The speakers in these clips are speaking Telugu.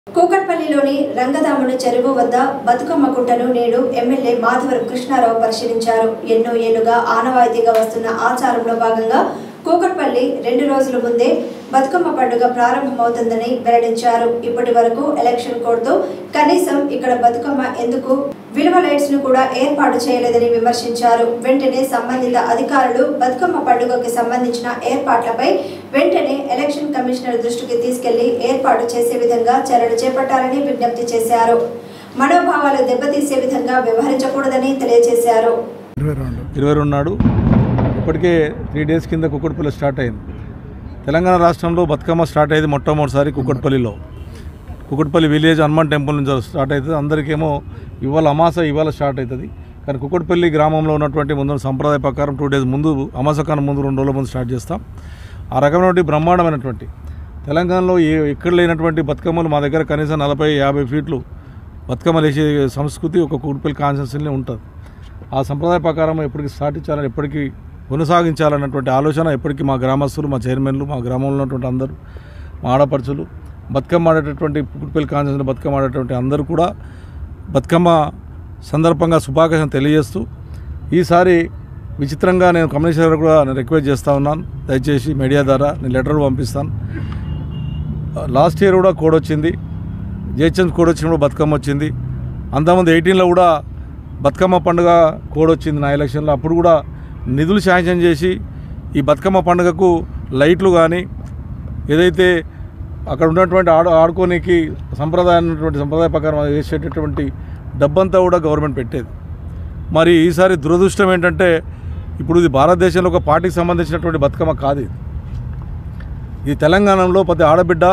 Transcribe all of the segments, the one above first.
కూకట్పల్లిలోని రంగదాముని చెరువు వద్ద బతుకమ్మ గుట్టను నేడు ఎమ్మెల్యే మాధవరం కృష్ణారావు పరిశీలించారు ఎన్నో ఏళ్లుగా ఆనవాయితీగా వస్తున్న ఆచారంలో భాగంగా కూకట్పల్లి రెండు రోజుల ముందే బతుకమ్మ పండుగ ప్రారంభమవుతుందని వెల్లడించారు ఇప్పటి వరకు ఎలక్షన్ కోడ్తో కనీసం ఇక్కడ బతుకమ్మ ఎందుకు విలువ లైట్స్ ను కూడా ఏర్పాటు చేయలేదని విమర్శించారు వెంటనే సంబంధిత అధికారులు బతుకమ్మ పండుగకి సంబంధించిన ఏర్పాట్లపై వెంటనే ఎలక్షన్ కమిషనర్ దృష్టికి తీసుకెళ్లి ఏర్పాటు చేసే విధంగా చర్యలు చేపట్టాలని విజ్ఞప్తి చేశారు మనోభావాలు దెబ్బతీసే విధంగా వ్యవహరించకూడదని తెలియజేశారు ఇరవై రెండు ఇరవై రెండు నాడు ఇప్పటికే త్రీ డేస్ కింద కుక్కట్పల్లి స్టార్ట్ అయింది తెలంగాణ రాష్ట్రంలో బతుకమ్మ స్టార్ట్ అయ్యేది మొట్టమొదటిసారి కుక్కట్పల్లిలో కుక్కట్పల్లి విలేజ్ హనుమాన్ టెంపుల్ నుంచి స్టార్ట్ అవుతుంది అందరికేమో ఇవాళ అమాస ఇవాళ స్టార్ట్ అవుతుంది కానీ కుక్కట్పల్లి గ్రామంలో ఉన్నటువంటి ముందు సంప్రదాయ ప్రకారం టూ డేస్ ముందు అమాస కన్నా ముందు రెండు రోజుల ముందు స్టార్ట్ చేస్తాం ఆ రకమైనటువంటి బ్రహ్మాండమైనటువంటి తెలంగాణలో ఏ ఎక్కడ లేనటువంటి బతుకమ్మలు మా దగ్గర కనీసం నలభై యాభై ఫీట్లు బతుకమ్మలు వేసే సంస్కృతి ఒక కూడిపల్లి కాన్స్టిట్యూన్సీలో ఉంటుంది ఆ సంప్రదాయ ప్రకారం ఎప్పటికీ స్టార్ట్ ఇచ్చాలని ఎప్పటికీ కొనసాగించాలన్నటువంటి ఆలోచన ఎప్పటికీ మా గ్రామస్తులు మా చైర్మన్లు మా గ్రామంలో ఉన్నటువంటి అందరూ మా ఆడపడుచులు బతుకమ్మ ఆడేటటువంటి పుట్టుపల్లి కాన్స్టిట్యూన్సీ బతుకమ్మ ఆడేటువంటి అందరూ కూడా బతుకమ్మ సందర్భంగా శుభాకాంక్షలు తెలియజేస్తూ ఈసారి విచిత్రంగా నేను కమిషనర్ గారు కూడా నేను రిక్వెస్ట్ చేస్తూ ఉన్నాను దయచేసి మీడియా ద్వారా నేను లెటర్ పంపిస్తాను లాస్ట్ ఇయర్ కూడా కోడ్ వచ్చింది జేహెచ్ఎం కోడ్ వచ్చినప్పుడు బతుకమ్మ వచ్చింది అంతకుముందు ఎయిటీన్లో కూడా బతుకమ్మ పండుగ కోడ్ వచ్చింది నా ఎలక్షన్లో అప్పుడు కూడా నిధులు శాంక్షన్ చేసి ఈ బతుకమ్మ పండుగకు లైట్లు కానీ ఏదైతే అక్కడ ఉన్నటువంటి ఆడు ఆడుకోనికి సంప్రదాయం ఉన్నటువంటి సంప్రదాయ ప్రకారం వేసేటటువంటి డబ్బంతా కూడా గవర్నమెంట్ పెట్టేది మరి ఈసారి దురదృష్టం ఏంటంటే ఇప్పుడు ఇది భారతదేశంలో ఒక పార్టీకి సంబంధించినటువంటి బతుకమ్మ కాదు ఇది ఈ తెలంగాణలో ప్రతి ఆడబిడ్డ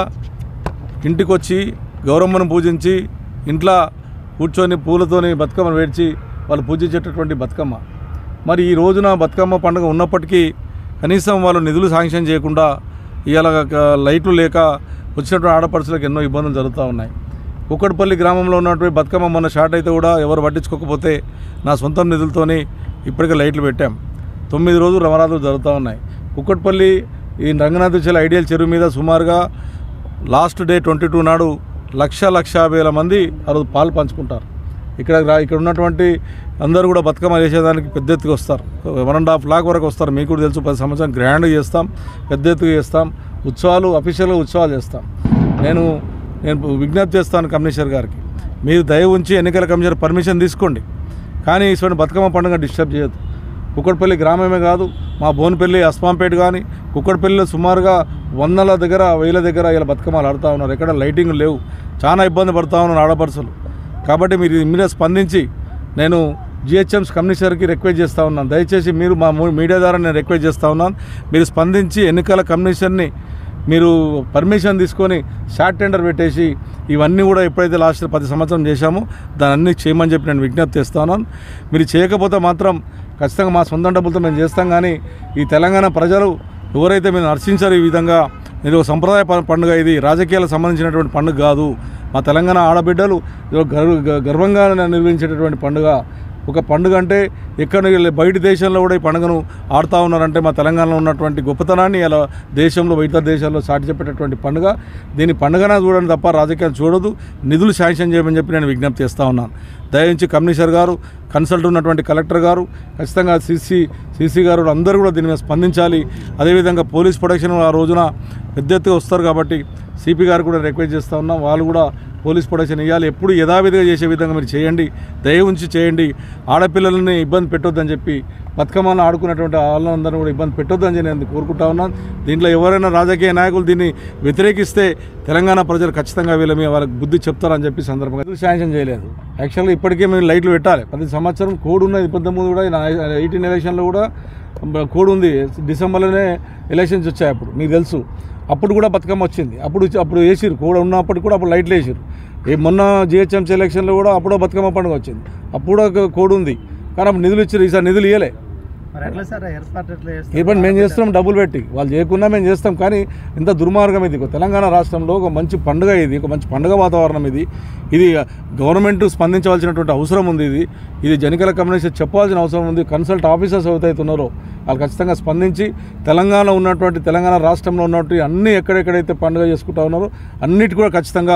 ఇంటికి వచ్చి గౌరమ్మను పూజించి ఇంట్లో కూర్చొని పూలతోని బతుకమ్మను వేడ్చి వాళ్ళు పూజించేటటువంటి బతుకమ్మ మరి ఈ రోజున బతుకమ్మ పండుగ ఉన్నప్పటికీ కనీసం వాళ్ళు నిధులు శాంక్షన్ చేయకుండా ఇవాళ లైట్లు లేక వచ్చినటువంటి ఆడపడుచులకు ఎన్నో ఇబ్బందులు జరుగుతూ ఉన్నాయి కుక్కడపల్లి గ్రామంలో ఉన్నటువంటి బతుకమ్మ మొన్న షార్ట్ అయితే కూడా ఎవరు పట్టించుకోకపోతే నా సొంత నిధులతోని ఇప్పటికే లైట్లు పెట్టాం తొమ్మిది రోజులు నవరాత్రులు జరుగుతూ ఉన్నాయి కుక్కట్పల్లి ఈ రంగనాథ్ చెల్లి ఐడియల్ చెరువు మీద సుమారుగా లాస్ట్ డే ట్వంటీ టూ నాడు లక్ష లక్ష యాభై వేల మంది ఆ రోజు పాలు పంచుకుంటారు ఇక్కడ రా- ఇక్కడ ఉన్నటువంటి అందరూ కూడా బతుకమ్మ వేసేదానికి పెద్ద ఎత్తుగా వస్తారు వన్ అండ్ హాఫ్ లాక్ వరకు వస్తారు మీకు కూడా తెలుసు పది సంవత్సరం గ్రాండ్గా చేస్తాం పెద్ద ఎత్తుగా చేస్తాం ఉత్సవాలు అఫీషియల్గా ఉత్సవాలు చేస్తాం నేను నేను విజ్ఞప్తి చేస్తాను కమిషనర్ గారికి మీరు దయ ఉంచి ఎన్నికల కమిషనర్ పర్మిషన్ తీసుకోండి కానీ ఇటువంటి బతుకమ్మ పండుగ డిస్టర్బ్ చేయొద్దు కుక్కడపల్లి గ్రామమే కాదు మా బోన్పల్లి అస్మాంపేట కానీ కుక్కడపల్లిలో సుమారుగా వందల దగ్గర వేల దగ్గర ఇలా బతుకమ్మలు ఆడుతూ ఉన్నారు ఎక్కడ లైటింగ్ లేవు చాలా ఇబ్బంది పడుతూ ఉన్నారు ఆడపడుచులు కాబట్టి మీరు మీద స్పందించి నేను జిహెచ్ఎంస్ కమిషనర్కి రిక్వెస్ట్ చేస్తూ ఉన్నాను దయచేసి మీరు మా మూ- మీడియా ద్వారా నేను రిక్వెస్ట్ చేస్తూ ఉన్నాను మీరు స్పందించి ఎన్నికల కమిషన్ని మీరు పర్మిషన్ తీసుకొని షార్ట్ టెండర్ పెట్టేసి ఇవన్నీ కూడా ఎప్పుడైతే లాస్ట్ పది సంవత్సరం చేశామో దాన్ని అన్ని చేయమని చెప్పి నేను విజ్ఞప్తి చేస్తాను మీరు చేయకపోతే మాత్రం ఖచ్చితంగా మా సొంత డబ్బులతో మేము చేస్తాం కానీ ఈ తెలంగాణ ప్రజలు ఎవరైతే మీరు హర్షించారు ఈ విధంగా ఇది ఒక సంప్రదాయ ప- పండుగ ఇది రాజకీయాలకు సంబంధించినటువంటి పండుగ కాదు మా తెలంగాణ ఆడబిడ్డలు ఇది ఒక గర్వ గ- గర్వంగా నిర్వహించేటటువంటి పండుగ ఒక పండుగ అంటే ఎక్కడ బయట దేశంలో కూడా ఈ పండుగను ఆడుతూ ఉన్నారంటే మా తెలంగాణలో ఉన్నటువంటి గొప్పతనాన్ని ఇలా దేశంలో ఇతర దేశాల్లో సాటి చెప్పేటటువంటి పండుగ దీని పండుగన చూడండి తప్ప రాజకీయాలు చూడదు నిధులు శాంక్షన్ చేయమని చెప్పి నేను విజ్ఞప్తి చేస్తూ ఉన్నాను దయించి కమిషనర్ గారు కన్సల్ట్ ఉన్నటువంటి కలెక్టర్ గారు ఖచ్చితంగా సీసీ సీసీ గారు అందరూ కూడా దీని మీద స్పందించాలి అదేవిధంగా పోలీస్ ప్రొటెక్షన్ ఆ రోజున పెద్ద ఎత్తుగా వస్తారు కాబట్టి సిపి గారు కూడా రిక్వెస్ట్ చేస్తూ ఉన్నాం వాళ్ళు కూడా పోలీస్ ప్రొటెక్షన్ ఇవ్వాలి ఎప్పుడు యథావిధిగా చేసే విధంగా మీరు చేయండి దయ ఉంచి చేయండి ఆడపిల్లల్ని ఇబ్బంది పెట్టొద్దని చెప్పి బతుకమ్మను ఆడుకున్నటువంటి వాళ్ళందరూ కూడా ఇబ్బంది పెట్టొద్దని చెప్పి నేను కోరుకుంటా ఉన్నాను దీంట్లో ఎవరైనా రాజకీయ నాయకులు దీన్ని వ్యతిరేకిస్తే తెలంగాణ ప్రజలు ఖచ్చితంగా వీళ్ళ మీద వాళ్ళకి బుద్ధి చెప్తారని చెప్పి సందర్భంగా ఇది శాంక్షన్ చేయలేదు యాక్చువల్గా ఇప్పటికే మేము లైట్లు పెట్టాలి ప్రతి సంవత్సరం కోడ్ ఉన్నది పంతొమ్మిది కూడా ఎయిటీన్ ఎలక్షన్లో కూడా కోడ్ ఉంది డిసెంబర్లోనే ఎలక్షన్స్ వచ్చాయి అప్పుడు మీకు తెలుసు అప్పుడు కూడా బతుకమ్మ వచ్చింది అప్పుడు అప్పుడు వేసిరు కూడా ఉన్నప్పటికి కూడా అప్పుడు లైట్లు వేసిరు ఏ మొన్న జిహెచ్ఎంసీ ఎలక్షన్లో కూడా అప్పుడో బతుకమ్మ పండుగ వచ్చింది అప్పుడు ఒక కోడ్ ఉంది కానీ అప్పుడు నిధులు ఇచ్చారు ఈసారి నిధులు ఇవ్వలే మరి ఎట్లా సార్ ఏర్పాటు ఎట్లా చేస్తారు ఇవ్వండి మేము చేస్తున్నాం డబ్బులు పెట్టి వాళ్ళు చేయకుండా మేము చేస్తాం కానీ ఇంత దుర్మార్గం ఇది ఒక తెలంగాణ రాష్ట్రంలో ఒక మంచి పండుగ ఇది ఒక మంచి పండుగ వాతావరణం ఇది ఇది గవర్నమెంట్ స్పందించవలసినటువంటి అవసరం ఉంది ఇది ఇది జనికల కమ్యూనిస్ట్ చెప్పాల్సిన అవసరం ఉంది కన్సల్ట్ ఆఫీసర్స్ ఎవరైతే ఉన్నారో వాళ్ళు ఖచ్చితంగా స్పందించి తెలంగాణ ఉన్నటువంటి తెలంగాణ రాష్ట్రంలో ఉన్నటువంటి అన్ని ఎక్కడెక్కడైతే పండుగ చేసుకుంటా ఉన్నారో అన్నిటి కూడా ఖచ్చితంగా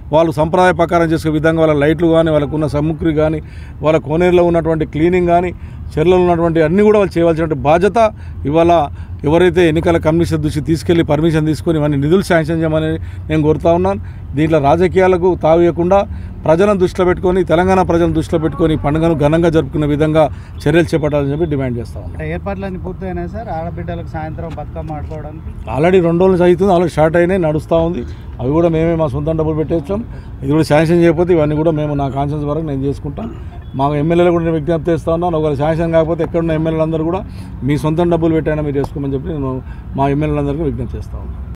వాళ్ళు సంప్రదాయ ప్రకారం చేసే విధంగా వాళ్ళ లైట్లు కానీ వాళ్ళకున్న సముగ్రి కానీ వాళ్ళ కోనేరులో ఉన్నటువంటి క్లీనింగ్ కానీ చెర్లలో ఉన్నటువంటి అన్నీ కూడా వాళ్ళు చేయవలసినటువంటి బాధ్యత ఇవాళ ఎవరైతే ఎన్నికల కమిషన్ దృష్టి తీసుకెళ్లి పర్మిషన్ తీసుకొని ఇవన్నీ నిధులు శాంక్షన్ చేయమని నేను కోరుతా ఉన్నాను దీంట్లో రాజకీయాలకు తావేయకుండా ప్రజలను దృష్టిలో పెట్టుకొని తెలంగాణ ప్రజలను దృష్టిలో పెట్టుకొని ఈ పండుగను ఘనంగా జరుపుకునే విధంగా చర్యలు చేపట్టాలని చెప్పి డిమాండ్ చేస్తా ఉన్నాను అంటే ఏర్పాట్లన్నీ పూర్తయినాయి సార్ ఆడబిడ్డలకు సాయంత్రం బతుకమ్మ ఆడుకోవడానికి ఆల్రెడీ రెండు రోజులు అవుతుంది ఆల్రెడీ స్టార్ట్ అయినాయి నడుస్తూ ఉంది అవి కూడా మేమే మా సొంతం డబ్బులు పెట్టేస్తాం ఇది కూడా శాంక్షన్ చేయకపోతే ఇవన్నీ కూడా మేము నా కాన్షియన్స్ వరకు నేను చేసుకుంటాం మా ఎమ్మెల్యేలు కూడా నేను విజ్ఞప్తి చేస్తా ఉన్నాను ఒకవేళ శాంక్షన్ కాకపోతే ఎక్కడున్న ఎమ్మెల్యేలందరూ కూడా మీ సొంతం డబ్బులు పెట్టైనా మీరు చేసుకోమని చెప్పి నేను మా ఎమ్మెల్యేలందరికీ విజ్ఞప్తి చేస్తా ఉన్నాను